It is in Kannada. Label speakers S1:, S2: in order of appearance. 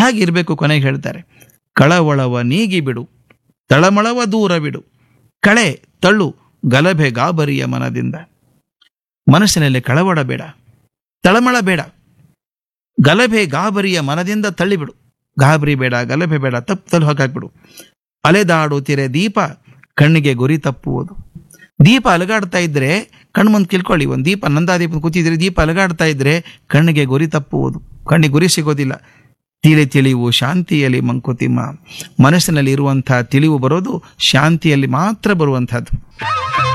S1: ಹೇಗಿರಬೇಕು ಕೊನೆಗೆ ಹೇಳ್ತಾರೆ ಕಳವಳವ ನೀಗಿ ಬಿಡು ತಳಮಳವ ದೂರ ಬಿಡು ಕಳೆ ತಳ್ಳು ಗಲಭೆ ಗಾಬರಿಯ ಮನದಿಂದ ಮನಸ್ಸಿನಲ್ಲಿ ಕಳವಳ ಬೇಡ ತಳಮಳ ಬೇಡ ಗಲಭೆ ಗಾಬರಿಯ ಮನದಿಂದ ತಳ್ಳಿಬಿಡು ಗಾಬರಿ ಬೇಡ ಗಲಭೆ ಬೇಡ ತಪ್ಪು ತಲು ಹಾಕಾಕ್ಬಿಡು ಅಲೆದಾಡುತ್ತಿರೆ ದೀಪ ಕಣ್ಣಿಗೆ ಗುರಿ ತಪ್ಪುವುದು ದೀಪ ಅಲಗಾಡ್ತಾ ಇದ್ರೆ ಕಣ್ಮುಂದ್ ಕಿಲ್ಕೊಳ್ಳಿ ಒಂದು ದೀಪ ನಂದಾದೀಪ ಕೂತಿದ್ರೆ ದೀಪ ಅಲಗಾಡ್ತಾ ಇದ್ರೆ ಕಣ್ಣಿಗೆ ಗುರಿ ತಪ್ಪುವುದು ಕಣ್ಣಿಗೆ ಗುರಿ ಸಿಗೋದಿಲ್ಲ ತಿಳಿ ತಿಳಿವು ಶಾಂತಿಯಲ್ಲಿ ಮಂಕುತಿಮ್ಮ ಮನಸ್ಸಿನಲ್ಲಿ ಇರುವಂತಹ ತಿಳಿವು ಬರೋದು ಶಾಂತಿಯಲ್ಲಿ ಮಾತ್ರ ಬರುವಂತಹದ್ದು